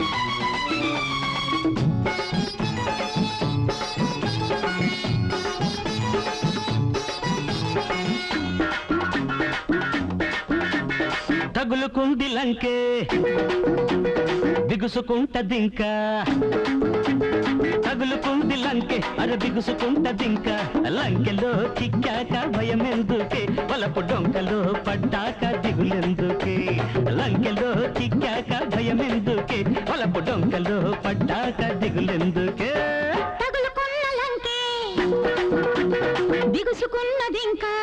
తగులుకుంది లంకే బిగుసుకుంటదింకా తగులుకుంది లంకే అర బిగుసుకుంటదింకా లంకెలో చిక్కాక భయమెందుకే వలపు డొంకలో పడ్డాక దిగులెందుకే లంకెలో చిక్కాక భయమెందుకే వలపు డొంకలో పడ్డాక దిగులెందుకే తగులుకున్న లంకే బిగుసుకున్నదింకా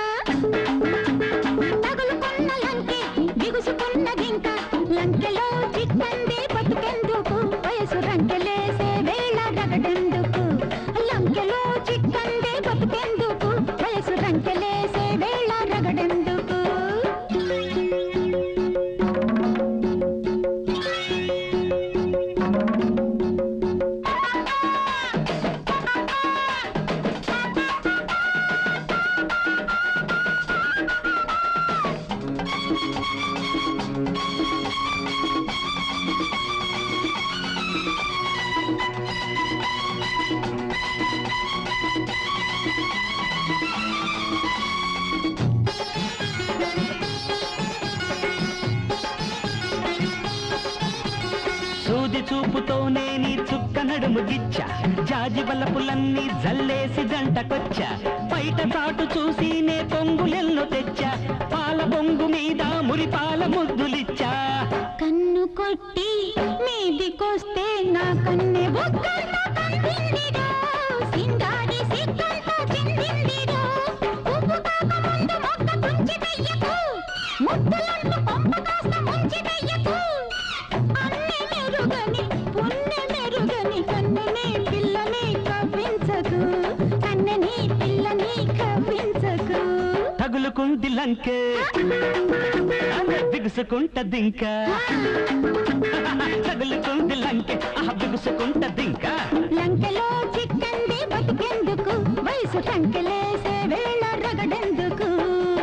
తగులుకున్న లంకే బిగుసుకున్నదింకా లంకెలో చిక్కంది బతుకెందుకు వయసు రంకెలేసే వేళ రగడెందుకు లంకెలో చిక్కంది బతుకెందుకు వయసు రంకెలేసే వేళ రగడెందుకు సూది చూపుతోనే నీ చుక్క నడుము గిచ్చ జాజి బలపులన్నీ జల్లేసి జంటకొచ్చా బయట చాటు చూసి నే పొంగులెల్లో తెచ్చా పాల బొంగు మీద మురి పాల ముద్దులిచ్చా కన్ను కొట్టి మీదికొస్తే నా కన్నె బొగ్గంత కందిందిరో సింగారి సిగ్గంత చిందిందిరో పువ్వు కాక ముందు మొక్క తుంచి వెయ్యకు ముద్దులంటూ పంప కాస్త ముంచి వెయ్యకు అన్ని మెరుగని పుణ్య మెరుగని కన్నెని పిల్లని కవ్వించకు కన్నెని పిల్లని కవ్వించకు తగులుకుంది లంకే బిగుసుకుంటదింకా తగులుకుంది లంకే ఆహా బిగుసుకుంటదింకా లంకెలో చిక్కంది బతికెందుకు వయసు టంకెలేసే వేళ రగడెందుకు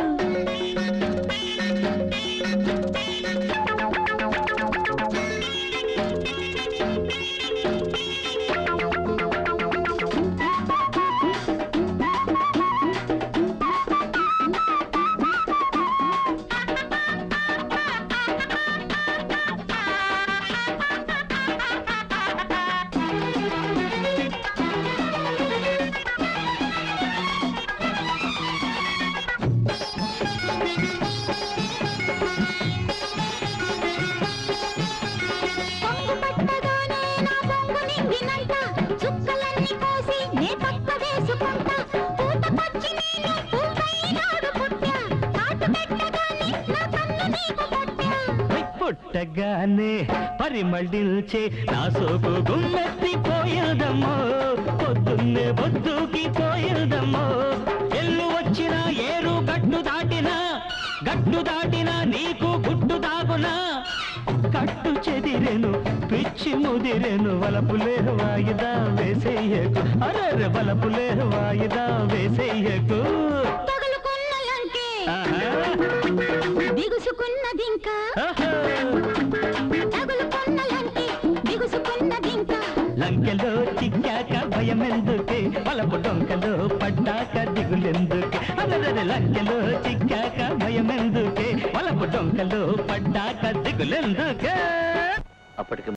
పొంగు పట్టగానే నా పొంగు నిండినంట చుక్కలన్నీ కోసి నే పక్క వేసుకుంటా పూత పచ్చి నేను పువ్వైనాడు పుట్టా కాటు పెట్టగానే నా కన్ను నీకు పట్టా పుట్టగానే పరిమళించే నా సోకు గుమ్మెత్తి పోయేదమ్మో పొద్దున్నే బొద్దుకి పోయేదమ్మో ఎల్లు వచ్చిన ఏరు గట్టు దాటినా గట్టు దాటినా నీకు గుట్టు దాగునా కట్టు చెదిరెను పిచ్చి ముదిరెను వలపులే వాయిదా వేసేయకు అరే వలపులే వాయిదా వేసేయకు తగులుకున్న లంకే ఆహా, బిగుసుకున్నదింకా ఆహా. తగులుకున్న లంకే బిగుసుకున్నదింకా లంకెలో చిక్కాక భయమెందుకే వలపు డొంకలో పడ్డాక దిగులెందుకే అదరే లంకెలో చిక్కాక భయమెందుకే వలపు డొంకలో పడ్డాక దిగులెందుకే అప్పటికి